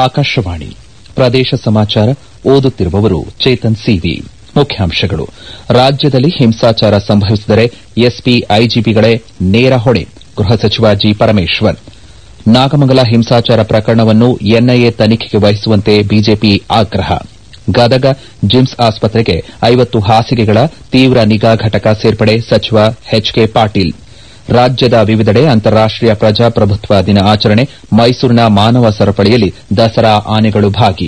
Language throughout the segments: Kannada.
ಆಕಾಶವಾಣಿ ಪ್ರದೇಶ ಸಮಾಚಾರ ಓದುತ್ತಿರುವವರು ಚೇತನ್ ಸಿವಿ ಮುಖ್ಯಾಂಶಗಳು ರಾಜ್ಯದಲ್ಲಿ ಹಿಂಸಾಚಾರ ಸಂಭವಿಸಿದರೆ ಎಸ್ಪಿ ಐಜಿಪಿಗಳೇ ನೇರ ಹೊಣೆ ಗೃಹ ಸಚಿವ ಜಿ ಪರಮೇಶ್ವರ್ ನಾಗಮಂಗಲ ಹಿಂಸಾಚಾರ ಪ್ರಕರಣವನ್ನು ಎನ್ಐಎ ತನಿಖೆಗೆ ವಹಿಸುವಂತೆ ಬಿಜೆಪಿ ಆಗ್ರಹ ಗದಗ ಜಿಮ್ಸ್ ಆಸ್ಪತ್ರೆಗೆ ಐವತ್ತು ಹಾಸಿಗೆಗಳ ತೀವ್ರ ನಿಗಾ ಘಟಕ ಸೇರ್ಪಡೆ ಸಚಿವ ಎಚ್ಕೆ ಪಾಟೀಲ್ ರಾಜ್ಯದ ವಿವಿಧೆಡೆ ಅಂತಾರಾಷ್ಟೀಯ ಪ್ರಜಾಪ್ರಭುತ್ವ ದಿನ ಆಚರಣೆ ಮೈಸೂರಿನ ಮಾನವ ಸರಪಳಿಯಲ್ಲಿ ದಸರಾ ಆನೆಗಳು ಭಾಗಿ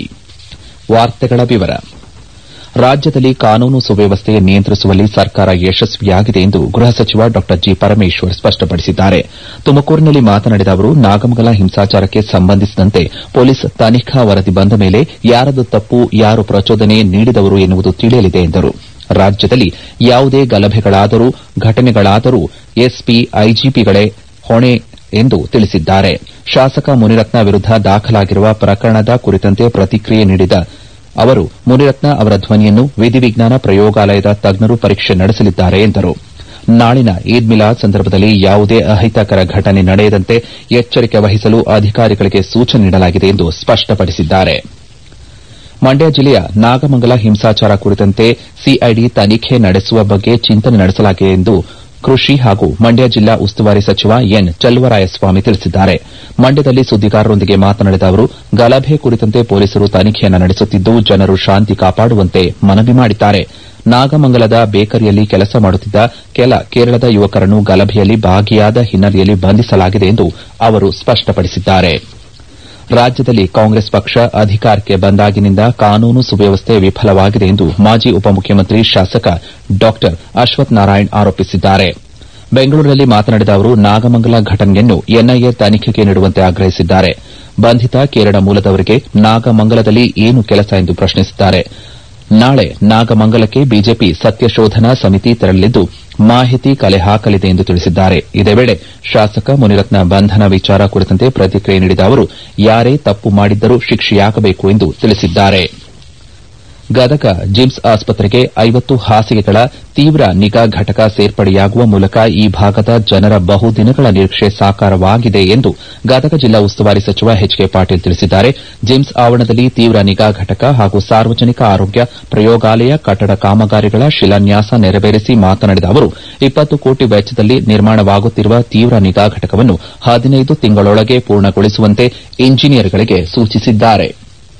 ರಾಜ್ಯದಲ್ಲಿ ಕಾನೂನು ಸುವ್ಯವಸ್ಥೆ ನಿಯಂತ್ರಿಸುವಲ್ಲಿ ಸರ್ಕಾರ ಯಶಸ್ವಿಯಾಗಿದೆ ಎಂದು ಗೃಹ ಸಚಿವ ಡಾ ಜಿ ಪರಮೇಶ್ವರ್ ಸ್ಪಷ್ಟಪಡಿಸಿದ್ದಾರೆ ತುಮಕೂರಿನಲ್ಲಿ ಮಾತನಾಡಿದ ಅವರು ನಾಗಮಂಗಲ ಹಿಂಸಾಚಾರಕ್ಕೆ ಸಂಬಂಧಿಸಿದಂತೆ ಪೊಲೀಸ್ ತನಿಖಾ ವರದಿ ಬಂದ ಮೇಲೆ ಯಾರದು ತಪ್ಪು ಯಾರು ಪ್ರಚೋದನೆ ನೀಡಿದವರು ಎನ್ನುವುದು ತಿಳಿಯಲಿದೆ ಎಂದರು ರಾಜ್ಯದಲ್ಲಿ ಯಾವುದೇ ಗಲಭೆಗಳಾದರೂ ಘಟನೆಗಳಾದರೂ ಎಸ್ಪಿ ಐಜಿಪಿಗಳೇ ಹೊಣೆ ಎಂದು ತಿಳಿಸಿದ್ದಾರೆ ಶಾಸಕ ಮುನಿರತ್ನ ವಿರುದ್ದ ದಾಖಲಾಗಿರುವ ಪ್ರಕರಣದ ಕುರಿತಂತೆ ಪ್ರತಿಕ್ರಿಯೆ ನೀಡಿದ ಅವರು ಮುನಿರತ್ನ ಅವರ ಧ್ವನಿಯನ್ನು ವಿಧಿವಿಜ್ಞಾನ ಪ್ರಯೋಗಾಲಯದ ತಜ್ಞರು ಪರೀಕ್ಷೆ ನಡೆಸಲಿದ್ದಾರೆ ಎಂದರು ನಾಳಿನ ಈದ್ ಮಿಲಾದ್ ಸಂದರ್ಭದಲ್ಲಿ ಯಾವುದೇ ಅಹಿತಕರ ಘಟನೆ ನಡೆಯದಂತೆ ಎಚ್ಚರಿಕೆ ವಹಿಸಲು ಅಧಿಕಾರಿಗಳಿಗೆ ಸೂಚನೆ ನೀಡಲಾಗಿದೆ ಎಂದು ಸ್ಪಷ್ಟಪಡಿಸಿದ್ದಾರೆ ಮಂಡ್ಯ ಜಿಲ್ಲೆಯ ನಾಗಮಂಗಲ ಹಿಂಸಾಚಾರ ಕುರಿತಂತೆ ಸಿಐಡಿ ತನಿಖೆ ನಡೆಸುವ ಬಗ್ಗೆ ಚಿಂತನೆ ನಡೆಸಲಾಗಿದೆ ಎಂದು ಕೃಷಿ ಹಾಗೂ ಮಂಡ್ಯ ಜಿಲ್ಲಾ ಉಸ್ತುವಾರಿ ಸಚಿವ ಎನ್ ಚಲುವರಾಯಸ್ವಾಮಿ ತಿಳಿಸಿದ್ದಾರೆ ಮಂಡ್ಯದಲ್ಲಿ ಸುದ್ದಿಗಾರರೊಂದಿಗೆ ಮಾತನಾಡಿದ ಅವರು ಗಲಭೆ ಕುರಿತಂತೆ ಪೊಲೀಸರು ತನಿಖೆಯನ್ನು ನಡೆಸುತ್ತಿದ್ದು ಜನರು ಶಾಂತಿ ಕಾಪಾಡುವಂತೆ ಮನವಿ ಮಾಡಿದ್ದಾರೆ ನಾಗಮಂಗಲದ ಬೇಕರಿಯಲ್ಲಿ ಕೆಲಸ ಮಾಡುತ್ತಿದ್ದ ಕೆಲ ಕೇರಳದ ಯುವಕರನ್ನು ಗಲಭೆಯಲ್ಲಿ ಭಾಗಿಯಾದ ಹಿನ್ನೆಲೆಯಲ್ಲಿ ಬಂಧಿಸಲಾಗಿದೆ ಎಂದು ಅವರು ಸ್ಪಷ್ಟಪಡಿಸಿದ್ದಾರೆ ರಾಜ್ಯದಲ್ಲಿ ಕಾಂಗ್ರೆಸ್ ಪಕ್ಷ ಅಧಿಕಾರಕ್ಕೆ ಬಂದಾಗಿನಿಂದ ಕಾನೂನು ಸುವ್ಯವಸ್ಥೆ ವಿಫಲವಾಗಿದೆ ಎಂದು ಮಾಜಿ ಉಪಮುಖ್ಯಮಂತ್ರಿ ಶಾಸಕ ಡಾ ಅಶ್ವಥ್ ನಾರಾಯಣ್ ಆರೋಪಿಸಿದ್ದಾರೆ ಬೆಂಗಳೂರಿನಲ್ಲಿ ಮಾತನಾಡಿದ ಅವರು ನಾಗಮಂಗಲ ಘಟನೆಯನ್ನು ಎನ್ಐಎ ತನಿಖೆಗೆ ನೀಡುವಂತೆ ಆಗ್ರಹಿಸಿದ್ದಾರೆ ಬಂಧಿತ ಕೇರಳ ಮೂಲದವರಿಗೆ ನಾಗಮಂಗಲದಲ್ಲಿ ಏನು ಕೆಲಸ ಎಂದು ಪ್ರಶ್ನಿಸಿದ್ದಾರೆ ನಾಳೆ ನಾಗಮಂಗಲಕ್ಕೆ ಬಿಜೆಪಿ ಸತ್ಯಶೋಧನಾ ಸಮಿತಿ ತೆರಳಲಿದ್ದು ಮಾಹಿತಿ ಕಲೆ ಹಾಕಲಿದೆ ಎಂದು ತಿಳಿಸಿದ್ದಾರೆ ಇದೇ ವೇಳೆ ಶಾಸಕ ಮುನಿರತ್ನ ಬಂಧನ ವಿಚಾರ ಕುರಿತಂತೆ ಪ್ರತಿಕ್ರಿಯೆ ನೀಡಿದ ಅವರು ಯಾರೇ ತಪ್ಪು ಮಾಡಿದ್ದರೂ ಶಿಕ್ಷೆಯಾಗಬೇಕು ಎಂದು ತಿಳಿಸಿದ್ದಾರೆ ಗದಗ ಜಿಮ್ಸ್ ಆಸ್ಪತ್ರೆಗೆ ಐವತ್ತು ಹಾಸಿಗೆಗಳ ತೀವ್ರ ನಿಗಾ ಘಟಕ ಸೇರ್ಪಡೆಯಾಗುವ ಮೂಲಕ ಈ ಭಾಗದ ಜನರ ಬಹುದಿನಗಳ ನಿರೀಕ್ಷೆ ಸಾಕಾರವಾಗಿದೆ ಎಂದು ಗದಗ ಜಿಲ್ಲಾ ಉಸ್ತುವಾರಿ ಸಚಿವ ಎಚ್ ಕೆ ಪಾಟೀಲ್ ತಿಳಿಸಿದ್ದಾರೆ ಜಿಮ್ಸ್ ಆವರಣದಲ್ಲಿ ತೀವ್ರ ನಿಗಾ ಘಟಕ ಹಾಗೂ ಸಾರ್ವಜನಿಕ ಆರೋಗ್ಯ ಪ್ರಯೋಗಾಲಯ ಕಟ್ಟಡ ಕಾಮಗಾರಿಗಳ ಶಿಲಾನ್ಯಾಸ ನೆರವೇರಿಸಿ ಮಾತನಾಡಿದ ಅವರು ಇಪ್ಪತ್ತು ಕೋಟಿ ವೆಚ್ಚದಲ್ಲಿ ನಿರ್ಮಾಣವಾಗುತ್ತಿರುವ ತೀವ್ರ ನಿಗಾ ಘಟಕವನ್ನು ಹದಿನೈದು ತಿಂಗಳೊಳಗೆ ಪೂರ್ಣಗೊಳಿಸುವಂತೆ ಇಂಜಿನಿಯರ್ಗಳಿಗೆ ಸೂಚಿಸಿದ್ದಾರೆ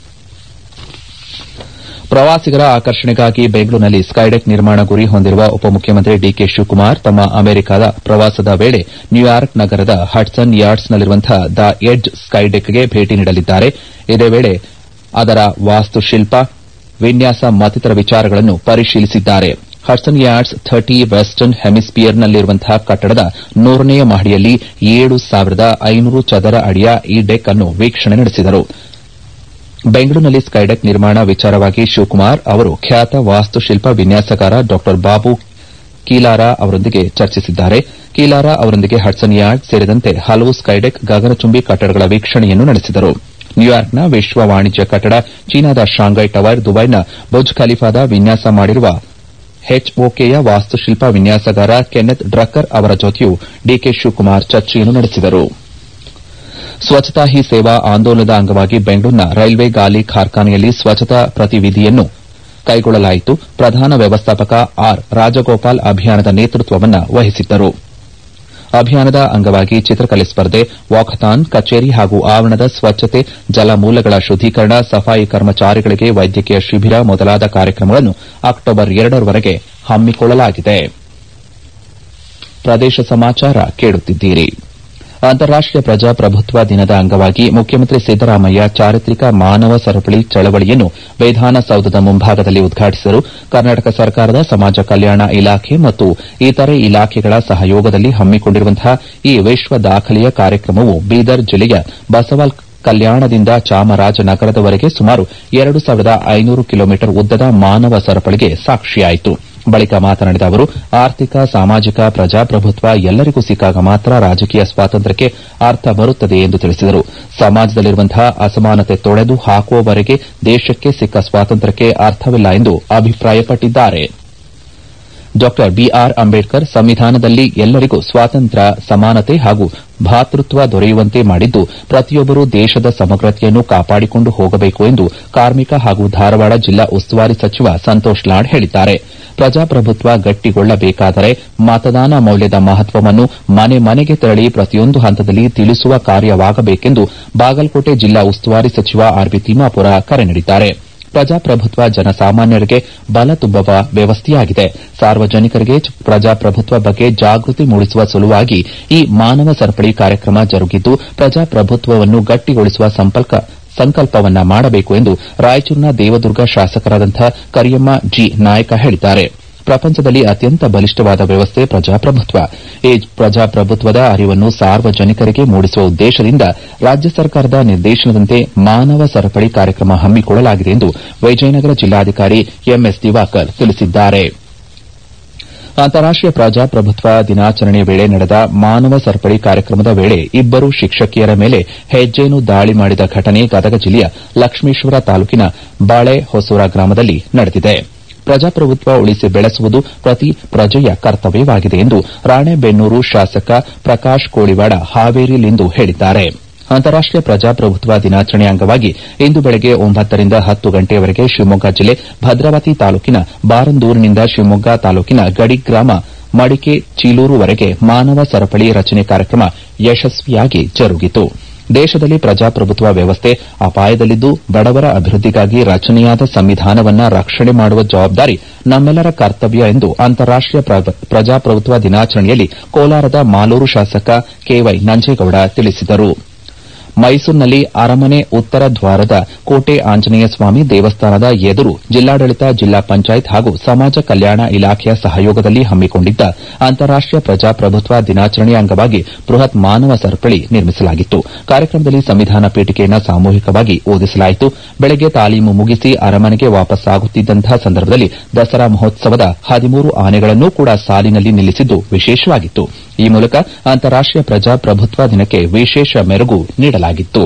ಪ್ರವಾಸಿಗರ ಆಕರ್ಷಣೆಗಾಗಿ ಬೆಂಗಳೂರಿನಲ್ಲಿ ಸ್ಕೈಡೆಕ್ ನಿರ್ಮಾಣ ಗುರಿ ಹೊಂದಿರುವ ಉಪಮುಖ್ಯಮಂತ್ರಿ ಡಿಕೆ ಶಿವಕುಮಾರ್ ತಮ್ಮ ಅಮೆರಿಕದ ಪ್ರವಾಸದ ವೇಳೆ ನ್ಯೂಯಾರ್ಕ್ ನಗರದ ಹಡ್ಸನ್ ಯಾರ್ಡ್ಸ್ನಲ್ಲಿರುವಂತಹ ದ ಎಡ್ಜ್ ಸ್ಕೈಡೆಕ್ಗೆ ಭೇಟಿ ನೀಡಲಿದ್ದಾರೆ ಇದೇ ವೇಳೆ ಅದರ ವಾಸ್ತುಶಿಲ್ಪ ವಿನ್ಯಾಸ ಮತ್ತಿತರ ವಿಚಾರಗಳನ್ನು ಪರಿಶೀಲಿಸಿದ್ದಾರೆ ಹಡ್ಸನ್ ಯಾರ್ಡ್ಸ್ ಥರ್ಟಿ ವೆಸ್ಟರ್ನ್ ಹೆಮಿಸ್ಪಿಯರ್ನಲ್ಲಿರುವಂತಹ ಕಟ್ಟಡದ ನೂರನೆಯ ಮಹಡಿಯಲ್ಲಿ ಏಳು ಸಾವಿರದ ಐನೂರು ಚದರ ಅಡಿಯ ಈ ಡೆಕ್ ಅನ್ನು ವೀಕ್ಷಣೆ ನಡೆಸಿದರು ಬೆಂಗಳೂರಿನಲ್ಲಿ ಸ್ಕೈಡೆಕ್ ನಿರ್ಮಾಣ ವಿಚಾರವಾಗಿ ಶಿವಕುಮಾರ್ ಅವರು ಖ್ಯಾತ ವಾಸ್ತುಶಿಲ್ಪ ವಿನ್ಯಾಸಗಾರ ಡಾ ಬಾಬು ಕೀಲಾರ ಅವರೊಂದಿಗೆ ಚರ್ಚಿಸಿದ್ದಾರೆ ಕೀಲಾರ ಅವರೊಂದಿಗೆ ಹಡ್ಸನ್ ಯಾರ್ಡ್ ಸೇರಿದಂತೆ ಹಲವು ಸ್ಕೈಡೆಕ್ ಗಗನಚುಂಬಿ ಕಟ್ಟಡಗಳ ವೀಕ್ಷಣೆಯನ್ನು ನಡೆಸಿದರು ನ್ಯೂಯಾರ್ಕ್ನ ವಿಶ್ವ ವಾಣಿಜ್ಯ ಕಟ್ಟಡ ಚೀನಾದ ಶಾಂಘೈ ಟವರ್ ದುಬೈನ ಬುರ್ಜ್ ಖಲೀಫಾದ ವಿನ್ಯಾಸ ಮಾಡಿರುವ ಎಚ್ಒಕೆಯ ವಾಸ್ತುಶಿಲ್ಪ ವಿನ್ಯಾಸಗಾರ ಕೆನ್ನೆತ್ ಡ್ರಕ್ಕರ್ ಅವರ ಜೊತೆಯೂ ಡಿಕೆ ಶಿವಕುಮಾರ್ ಚರ್ಚೆಯನ್ನು ನಡೆಸಿದರು ಸ್ವಚ್ಛತಾ ಹಿ ಸೇವಾ ಆಂದೋಲನದ ಅಂಗವಾಗಿ ಬೆಂಗಳೂರಿನ ರೈಲ್ವೆ ಗಾಲಿ ಕಾರ್ಖಾನೆಯಲ್ಲಿ ಸ್ವಚ್ಛತಾ ಪ್ರತಿವಿಧಿಯನ್ನು ಕೈಗೊಳ್ಳಲಾಯಿತು ಪ್ರಧಾನ ವ್ಯವಸ್ಥಾಪಕ ಆರ್ ರಾಜಗೋಪಾಲ್ ಅಭಿಯಾನದ ನೇತೃತ್ವವನ್ನು ವಹಿಸಿದ್ದರು ಅಭಿಯಾನದ ಅಂಗವಾಗಿ ಚಿತ್ರಕಲೆ ಸ್ಪರ್ಧೆ ವಾಕಥಾನ್ ಕಚೇರಿ ಹಾಗೂ ಆವರಣದ ಸ್ವಚ್ಛತೆ ಜಲಮೂಲಗಳ ಶುದ್ದೀಕರಣ ಸಫಾಯಿ ಕರ್ಮಚಾರಿಗಳಿಗೆ ವೈದ್ಯಕೀಯ ಶಿಬಿರ ಮೊದಲಾದ ಕಾರ್ಯಕ್ರಮಗಳನ್ನು ಅಕ್ಟೋಬರ್ ಎರಡರವರೆಗೆ ಹಮ್ಮಿಕೊಳ್ಳಲಾಗಿದೆ ಪ್ರದೇಶ ಸಮಾಚಾರ ಕೇಳುತ್ತಿದ್ದೀರಿ ಅಂತಾರಾಷ್ಟೀಯ ಪ್ರಜಾಪ್ರಭುತ್ವ ದಿನದ ಅಂಗವಾಗಿ ಮುಖ್ಯಮಂತ್ರಿ ಸಿದ್ದರಾಮಯ್ಯ ಚಾರಿತ್ರಿಕ ಮಾನವ ಸರಪಳಿ ಚಳವಳಿಯನ್ನು ವಿಧಾನಸೌಧದ ಮುಂಭಾಗದಲ್ಲಿ ಉದ್ಘಾಟಿಸಿದರು ಕರ್ನಾಟಕ ಸರ್ಕಾರದ ಸಮಾಜ ಕಲ್ಯಾಣ ಇಲಾಖೆ ಮತ್ತು ಇತರೆ ಇಲಾಖೆಗಳ ಸಹಯೋಗದಲ್ಲಿ ಹಮ್ಮಿಕೊಂಡಿರುವಂತಹ ಈ ವಿಶ್ವ ದಾಖಲೆಯ ಕಾರ್ಯಕ್ರಮವು ಬೀದರ್ ಜಿಲ್ಲೆಯ ಬಸವ ಕಲ್ಯಾಣದಿಂದ ಚಾಮರಾಜನಗರದವರೆಗೆ ಸುಮಾರು ಎರಡು ಸಾವಿರದ ಐನೂರು ಕಿಲೋಮೀಟರ್ ಉದ್ದದ ಮಾನವ ಸರಪಳಿಗೆ ಸಾಕ್ಷಿಯಾಯಿತು ಬಳಿಕ ಮಾತನಾಡಿದ ಅವರು ಆರ್ಥಿಕ ಸಾಮಾಜಿಕ ಪ್ರಜಾಪ್ರಭುತ್ವ ಎಲ್ಲರಿಗೂ ಸಿಕ್ಕಾಗ ಮಾತ್ರ ರಾಜಕೀಯ ಸ್ವಾತಂತ್ರ್ಯಕ್ಕೆ ಅರ್ಥ ಬರುತ್ತದೆ ಎಂದು ತಿಳಿಸಿದರು ಸಮಾಜದಲ್ಲಿರುವಂತಹ ಅಸಮಾನತೆ ತೊಡೆದು ಹಾಕುವವರೆಗೆ ದೇಶಕ್ಕೆ ಸಿಕ್ಕ ಸ್ವಾತಂತ್ರ್ಯಕ್ಕೆ ಅರ್ಥವಿಲ್ಲ ಎಂದು ಅಭಿಪ್ರಾಯಪಟ್ಟಿದ್ದಾರೆ ಡಾ ಬಿಆರ್ ಅಂಬೇಡ್ಕರ್ ಸಂವಿಧಾನದಲ್ಲಿ ಎಲ್ಲರಿಗೂ ಸ್ವಾತಂತ್ರ್ಯ ಸಮಾನತೆ ಹಾಗೂ ಭಾತೃತ್ವ ದೊರೆಯುವಂತೆ ಮಾಡಿದ್ದು ಪ್ರತಿಯೊಬ್ಬರೂ ದೇಶದ ಸಮಗ್ರತೆಯನ್ನು ಕಾಪಾಡಿಕೊಂಡು ಹೋಗಬೇಕು ಎಂದು ಕಾರ್ಮಿಕ ಹಾಗೂ ಧಾರವಾಡ ಜಿಲ್ಲಾ ಉಸ್ತುವಾರಿ ಸಚಿವ ಸಂತೋಷ್ ಲಾಡ್ ಹೇಳಿದ್ದಾರೆ ಪ್ರಜಾಪ್ರಭುತ್ವ ಗಟ್ಟಿಗೊಳ್ಳಬೇಕಾದರೆ ಮತದಾನ ಮೌಲ್ಯದ ಮಹತ್ವವನ್ನು ಮನೆ ಮನೆಗೆ ತೆರಳಿ ಪ್ರತಿಯೊಂದು ಹಂತದಲ್ಲಿ ತಿಳಿಸುವ ಕಾರ್ಯವಾಗಬೇಕೆಂದು ಬಾಗಲಕೋಟೆ ಜಿಲ್ಲಾ ಉಸ್ತುವಾರಿ ಸಚಿವ ಆರ್ ಬಿ ತಿಮ್ಮಾಪುರ ಕರೆ ನೀಡಿದ್ದಾರೆ ಪ್ರಜಾಪ್ರಭುತ್ವ ಜನಸಾಮಾನ್ಯರಿಗೆ ಬಲ ತುಂಬುವ ವ್ಯವಸ್ಥೆಯಾಗಿದೆ ಸಾರ್ವಜನಿಕರಿಗೆ ಪ್ರಜಾಪ್ರಭುತ್ವ ಬಗ್ಗೆ ಜಾಗೃತಿ ಮೂಡಿಸುವ ಸಲುವಾಗಿ ಈ ಮಾನವ ಸರಪಳಿ ಕಾರ್ಯಕ್ರಮ ಜರುಗಿದ್ದು ಪ್ರಜಾಪ್ರಭುತ್ವವನ್ನು ಗಟ್ಟಿಗೊಳಿಸುವ ಸಂಕಲ್ಪವನ್ನ ಮಾಡಬೇಕು ಎಂದು ರಾಯಚೂರಿನ ದೇವದುರ್ಗ ಶಾಸಕರಾದಂಥ ಕರಿಯಮ್ಮ ಜಿ ನಾಯಕ ಹೇಳಿದ್ದಾರೆ ಪ್ರಪಂಚದಲ್ಲಿ ಅತ್ಯಂತ ಬಲಿಷ್ಠವಾದ ವ್ಯವಸ್ಥೆ ಪ್ರಜಾಪ್ರಭುತ್ವ ಈ ಪ್ರಜಾಪ್ರಭುತ್ವದ ಅರಿವನ್ನು ಸಾರ್ವಜನಿಕರಿಗೆ ಮೂಡಿಸುವ ಉದ್ದೇಶದಿಂದ ರಾಜ್ಯ ಸರ್ಕಾರದ ನಿರ್ದೇಶನದಂತೆ ಮಾನವ ಸರಪಳಿ ಕಾರ್ಯಕ್ರಮ ಹಮ್ಮಿಕೊಳ್ಳಲಾಗಿದೆ ಎಂದು ವಿಜಯನಗರ ಜಿಲ್ಲಾಧಿಕಾರಿ ಎಂಎಸ್ ದಿವಾಕರ್ ತಿಳಿಸಿದ್ದಾರೆ ಅಂತಾರಾಷ್ಟೀಯ ಪ್ರಜಾಪ್ರಭುತ್ವ ದಿನಾಚರಣೆ ವೇಳೆ ನಡೆದ ಮಾನವ ಸರಪಳಿ ಕಾರ್ಯಕ್ರಮದ ವೇಳೆ ಇಬ್ಬರು ಶಿಕ್ಷಕಿಯರ ಮೇಲೆ ಹೆಜ್ಜೆಯನ್ನು ದಾಳಿ ಮಾಡಿದ ಘಟನೆ ಗದಗ ಜಿಲ್ಲೆಯ ಲಕ್ಷ್ಮೇಶ್ವರ ತಾಲೂಕಿನ ಬಾಳೆಹೊಸೂರ ಗ್ರಾಮದಲ್ಲಿ ನಡೆದಿದೆ ಪ್ರಜಾಪ್ರಭುತ್ವ ಉಳಿಸಿ ಬೆಳೆಸುವುದು ಪ್ರತಿ ಪ್ರಜೆಯ ಕರ್ತವ್ಯವಾಗಿದೆ ಎಂದು ರಾಣೆಬೆನ್ನೂರು ಶಾಸಕ ಪ್ರಕಾಶ್ ಕೋಳಿವಾಡ ಹಾವೇರಿಯಲ್ಲಿಂದು ಹೇಳಿದ್ದಾರೆ ಅಂತಾರಾಷ್ಟೀಯ ಪ್ರಜಾಪ್ರಭುತ್ವ ದಿನಾಚರಣೆ ಅಂಗವಾಗಿ ಇಂದು ಬೆಳಗ್ಗೆ ಒಂಬತ್ತರಿಂದ ಹತ್ತು ಗಂಟೆಯವರೆಗೆ ಶಿವಮೊಗ್ಗ ಜಿಲ್ಲೆ ಭದ್ರಾವತಿ ತಾಲೂಕಿನ ಬಾರಂದೂರಿನಿಂದ ಶಿವಮೊಗ್ಗ ತಾಲೂಕಿನ ಗಡಿ ಗ್ರಾಮ ಮಡಿಕೆ ಚೀಲೂರುವರೆಗೆ ಮಾನವ ಸರಪಳಿ ರಚನೆ ಕಾರ್ಯಕ್ರಮ ಯಶಸ್ವಿಯಾಗಿ ಜರುಗಿತು ದೇಶದಲ್ಲಿ ಪ್ರಜಾಪ್ರಭುತ್ವ ವ್ಯವಸ್ಥೆ ಅಪಾಯದಲ್ಲಿದ್ದು ಬಡವರ ಅಭಿವೃದ್ದಿಗಾಗಿ ರಚನೆಯಾದ ಸಂವಿಧಾನವನ್ನ ರಕ್ಷಣೆ ಮಾಡುವ ಜವಾಬ್ದಾರಿ ನಮ್ಮೆಲ್ಲರ ಕರ್ತವ್ಯ ಎಂದು ಅಂತಾರಾಷ್ಟೀಯ ಪ್ರಜಾಪ್ರಭುತ್ವ ದಿನಾಚರಣೆಯಲ್ಲಿ ಕೋಲಾರದ ಮಾಲೂರು ಶಾಸಕ ಕೆವೈ ನಂಜೇಗೌಡ ತಿಳಿಸಿದರು ಮೈಸೂರಿನಲ್ಲಿ ಅರಮನೆ ಉತ್ತರ ದ್ವಾರದ ಕೋಟೆ ಆಂಜನೇಯ ಸ್ವಾಮಿ ದೇವಸ್ಥಾನದ ಎದುರು ಜಿಲ್ಲಾಡಳಿತ ಜಿಲ್ಲಾ ಪಂಚಾಯತ್ ಹಾಗೂ ಸಮಾಜ ಕಲ್ಯಾಣ ಇಲಾಖೆಯ ಸಹಯೋಗದಲ್ಲಿ ಹಮ್ಮಿಕೊಂಡಿದ್ದ ಅಂತಾರಾಷ್ಟೀಯ ಪ್ರಜಾಪ್ರಭುತ್ವ ದಿನಾಚರಣೆ ಅಂಗವಾಗಿ ಬೃಹತ್ ಮಾನವ ಸರಪಳಿ ನಿರ್ಮಿಸಲಾಗಿತ್ತು ಕಾರ್ಯಕ್ರಮದಲ್ಲಿ ಸಂವಿಧಾನ ಪೀಠಿಕೆಯನ್ನು ಸಾಮೂಹಿಕವಾಗಿ ಓದಿಸಲಾಯಿತು ಬೆಳಗ್ಗೆ ತಾಲೀಮು ಮುಗಿಸಿ ಅರಮನೆಗೆ ವಾಪಸ್ಸಾಗುತ್ತಿದ್ದಂತಹ ಸಂದರ್ಭದಲ್ಲಿ ದಸರಾ ಮಹೋತ್ಸವದ ಹದಿಮೂರು ಆನೆಗಳನ್ನೂ ಕೂಡ ಸಾಲಿನಲ್ಲಿ ನಿಲ್ಲಿಸಿದ್ದು ವಿಶೇಷವಾಗಿತ್ತು ಈ ಮೂಲಕ ಅಂತಾರಾಷ್ಟೀಯ ಪ್ರಜಾಪ್ರಭುತ್ವ ದಿನಕ್ಕೆ ವಿಶೇಷ ಮೆರುಗು ನೀಡಲಾಗಿತ್ತು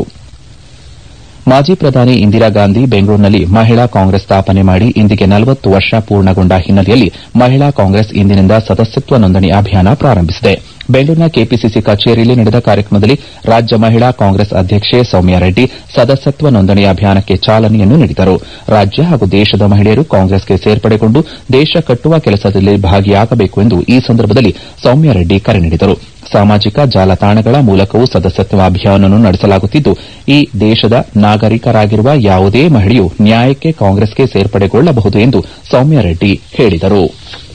ಮಾಜಿ ಪ್ರಧಾನಿ ಇಂದಿರಾ ಗಾಂಧಿ ಬೆಂಗಳೂರಿನಲ್ಲಿ ಮಹಿಳಾ ಕಾಂಗ್ರೆಸ್ ಸ್ಥಾಪನೆ ಮಾಡಿ ಇಂದಿಗೆ ನಲವತ್ತು ವರ್ಷ ಪೂರ್ಣಗೊಂಡ ಹಿನ್ನೆಲೆಯಲ್ಲಿ ಮಹಿಳಾ ಕಾಂಗ್ರೆಸ್ ಇಂದಿನಿಂದ ಸದಸ್ಯತ್ವ ನೋಂದಣಿ ಅಭಿಯಾನ ಪ್ರಾರಂಭಿಸಿದೆ ಬೆಂಗಳೂರಿನ ಕೆಪಿಸಿಸಿ ಕಚೇರಿಯಲ್ಲಿ ನಡೆದ ಕಾರ್ಯಕ್ರಮದಲ್ಲಿ ರಾಜ್ಯ ಮಹಿಳಾ ಕಾಂಗ್ರೆಸ್ ಅಧ್ಯಕ್ಷೆ ಸೌಮ್ಯ ರೆಡ್ಡಿ ಸದಸ್ಯತ್ವ ನೋಂದಣಿ ಅಭಿಯಾನಕ್ಕೆ ಚಾಲನೆಯನ್ನು ನೀಡಿದರು ರಾಜ್ಯ ಹಾಗೂ ದೇಶದ ಮಹಿಳೆಯರು ಕಾಂಗ್ರೆಸ್ಗೆ ಸೇರ್ಪಡೆಗೊಂಡು ದೇಶ ಕಟ್ಟುವ ಕೆಲಸದಲ್ಲಿ ಭಾಗಿಯಾಗಬೇಕು ಎಂದು ಈ ಸಂದರ್ಭದಲ್ಲಿ ಸೌಮ್ಯ ರೆಡ್ಡಿ ಕರೆ ನೀಡಿದರು ಸಾಮಾಜಿಕ ಜಾಲತಾಣಗಳ ಮೂಲಕವೂ ಸದಸ್ಯತ್ವ ಅಭಿಯಾನವನ್ನು ನಡೆಸಲಾಗುತ್ತಿದ್ದು ಈ ದೇಶದ ನಾಗರಿಕರಾಗಿರುವ ಯಾವುದೇ ಮಹಿಳೆಯು ನ್ಯಾಯಕ್ಕೆ ಕಾಂಗ್ರೆಸ್ಗೆ ಸೇರ್ಪಡೆಗೊಳ್ಳಬಹುದು ಎಂದು ಸೌಮ್ಯ ರೆಡ್ಡಿ ಹೇಳಿದರು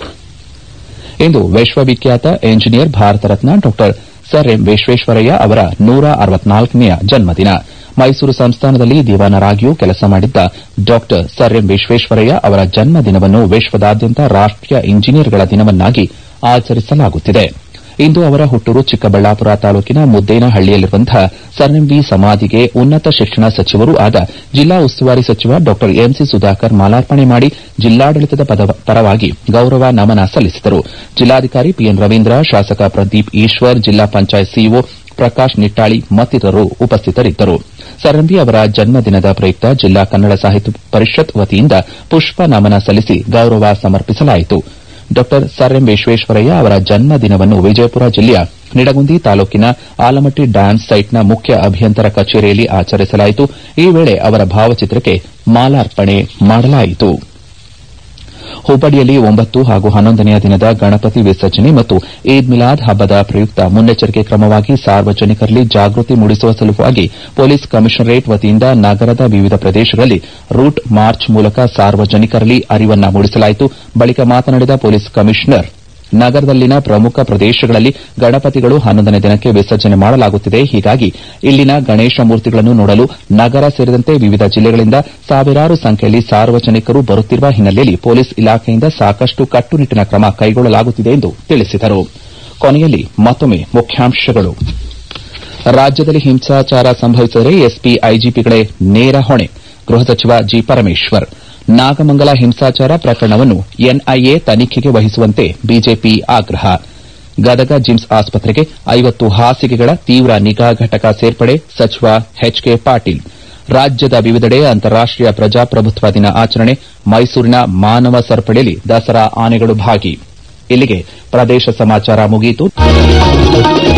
ಇಂದು ವಿಶ್ವವಿಖ್ಯಾತ ಎಂಜಿನಿಯರ್ ಭಾರತ ರತ್ನ ಡಾ ಸರ್ ಎಂ ವಿಶ್ವೇಶ್ವರಯ್ಯ ಅವರ ನೂರ ಅರವತ್ನಾಲ್ಕನೆಯ ಜನ್ಮದಿನ ಮೈಸೂರು ಸಂಸ್ಥಾನದಲ್ಲಿ ದಿವಾನರಾಗಿಯೂ ಕೆಲಸ ಮಾಡಿದ್ದ ಡಾ ಸರ್ ಎಂ ವಿಶ್ವೇಶ್ವರಯ್ಯ ಅವರ ಜನ್ಮದಿನವನ್ನು ವಿಶ್ವದಾದ್ಯಂತ ರಾಷ್ಟೀಯ ಇಂಜಿನಿಯರ್ಗಳ ದಿನವನ್ನಾಗಿ ಆಚರಿಸಲಾಗುತ್ತಿದೆ ಇಂದು ಅವರ ಹುಟ್ಟೂರು ಚಿಕ್ಕಬಳ್ಳಾಪುರ ತಾಲೂಕಿನ ಮುದ್ದೇನಹಳ್ಳಿಯಲ್ಲಿರುವಂತಹ ಸರ್ ಎಂವಿ ಸಮಾಧಿಗೆ ಉನ್ನತ ಶಿಕ್ಷಣ ಸಚಿವರೂ ಆದ ಜಿಲ್ಲಾ ಉಸ್ತುವಾರಿ ಸಚಿವ ಡಾ ಎಂಸಿ ಸುಧಾಕರ್ ಮಾಲಾರ್ಪಣೆ ಮಾಡಿ ಜಿಲ್ಲಾಡಳಿತದ ಪರವಾಗಿ ಗೌರವ ನಮನ ಸಲ್ಲಿಸಿದರು ಜಿಲ್ಲಾಧಿಕಾರಿ ಪಿಎನ್ ರವೀಂದ್ರ ಶಾಸಕ ಪ್ರದೀಪ್ ಈಶ್ವರ್ ಜಿಲ್ಲಾ ಪಂಚಾಯತ್ ಸಿಇಒ ಪ್ರಕಾಶ್ ನಿಟ್ಟಾಳಿ ಮತ್ತಿತರರು ಉಪಸ್ಥಿತರಿದ್ದರು ಸರ್ ಎಂವಿ ಅವರ ಜನ್ಮದಿನದ ಪ್ರಯುಕ್ತ ಜಿಲ್ಲಾ ಕನ್ನಡ ಸಾಹಿತ್ಯ ಪರಿಷತ್ ವತಿಯಿಂದ ಪುಷ್ಪ ನಮನ ಸಲ್ಲಿಸಿ ಗೌರವ ಸಮರ್ಪಿಸಲಾಯಿತು ಡಾ ಸರ್ ಎಂ ವಿಶ್ವೇಶ್ವರಯ್ಯ ಅವರ ಜನ್ಮದಿನವನ್ನು ವಿಜಯಪುರ ಜಿಲ್ಲೆಯ ನಿಡಗುಂದಿ ತಾಲೂಕಿನ ಆಲಮಟ್ಟಿ ಡ್ಯಾಂ ಸೈಟ್ನ ಮುಖ್ಯ ಅಭಿಯಂತರ ಕಚೇರಿಯಲ್ಲಿ ಆಚರಿಸಲಾಯಿತು ಈ ವೇಳೆ ಅವರ ಭಾವಚಿತ್ರಕ್ಕೆ ಮಾಲಾರ್ಪಣೆ ಮಾಡಲಾಯಿತು ಹುಬ್ಬಳ್ಳಿಯಲ್ಲಿ ಒಂಬತ್ತು ಹಾಗೂ ಹನ್ನೊಂದನೆಯ ದಿನದ ಗಣಪತಿ ವಿಸರ್ಜನೆ ಮತ್ತು ಈದ್ ಮಿಲಾದ್ ಹಬ್ಬದ ಪ್ರಯುಕ್ತ ಮುನ್ನೆಚ್ಚರಿಕೆ ಕ್ರಮವಾಗಿ ಸಾರ್ವಜನಿಕರಲ್ಲಿ ಜಾಗೃತಿ ಮೂಡಿಸುವ ಸಲುವಾಗಿ ಪೊಲೀಸ್ ಕಮಿಷನರೇಟ್ ವತಿಯಿಂದ ನಗರದ ವಿವಿಧ ಪ್ರದೇಶಗಳಲ್ಲಿ ರೂಟ್ ಮಾರ್ಚ್ ಮೂಲಕ ಸಾರ್ವಜನಿಕರಲ್ಲಿ ಅರಿವನ್ನು ಮೂಡಿಸಲಾಯಿತು ಬಳಿಕ ಮಾತನಾಡಿದ ಪೊಲೀಸ್ ಕಮಿಷನರ್ ನಗರದಲ್ಲಿನ ಪ್ರಮುಖ ಪ್ರದೇಶಗಳಲ್ಲಿ ಗಣಪತಿಗಳು ಹನ್ನೊಂದನೇ ದಿನಕ್ಕೆ ವಿಸರ್ಜನೆ ಮಾಡಲಾಗುತ್ತಿದೆ ಹೀಗಾಗಿ ಇಲ್ಲಿನ ಗಣೇಶ ಮೂರ್ತಿಗಳನ್ನು ನೋಡಲು ನಗರ ಸೇರಿದಂತೆ ವಿವಿಧ ಜಿಲ್ಲೆಗಳಿಂದ ಸಾವಿರಾರು ಸಂಖ್ಯೆಯಲ್ಲಿ ಸಾರ್ವಜನಿಕರು ಬರುತ್ತಿರುವ ಹಿನ್ನೆಲೆಯಲ್ಲಿ ಪೊಲೀಸ್ ಇಲಾಖೆಯಿಂದ ಸಾಕಷ್ಟು ಕಟ್ಟುನಿಟ್ಟಿನ ಕ್ರಮ ಕೈಗೊಳ್ಳಲಾಗುತ್ತಿದೆ ಎಂದು ತಿಳಿಸಿದರು ಕೊನೆಯಲ್ಲಿ ಮತ್ತೊಮ್ಮೆ ಮುಖ್ಯಾಂಶಗಳು ರಾಜ್ಯದಲ್ಲಿ ಹಿಂಸಾಚಾರ ಸಂಭವಿಸಿದರೆ ಎಸ್ಪಿ ಐಜಿಪಿಗಳೇ ನೇರ ಹೊಣೆ ಗೃಹ ಸಚಿವ ಜಿ ಪರಮೇಶ್ವರ್ ನಾಗಮಂಗಲ ಹಿಂಸಾಚಾರ ಪ್ರಕರಣವನ್ನು ಎನ್ಐಎ ತನಿಖೆಗೆ ವಹಿಸುವಂತೆ ಬಿಜೆಪಿ ಆಗ್ರಹ ಗದಗ ಜಿಮ್ಸ್ ಆಸ್ಪತ್ರೆಗೆ ಐವತ್ತು ಹಾಸಿಗೆಗಳ ತೀವ್ರ ನಿಗಾ ಘಟಕ ಸೇರ್ಪಡೆ ಸಚಿವ ಎಚ್ಕೆ ಪಾಟೀಲ್ ರಾಜ್ಯದ ವಿವಿಧೆಡೆ ಅಂತಾರಾಷ್ಟೀಯ ಪ್ರಜಾಪ್ರಭುತ್ವ ದಿನ ಆಚರಣೆ ಮೈಸೂರಿನ ಮಾನವ ಸರಪಳಿಯಲ್ಲಿ ದಸರಾ ಆನೆಗಳು ಭಾಗಿ ಇಲ್ಲಿಗೆ ಪ್ರದೇಶ ಸಮಾಚಾರ ಮುಗಿಯಿತು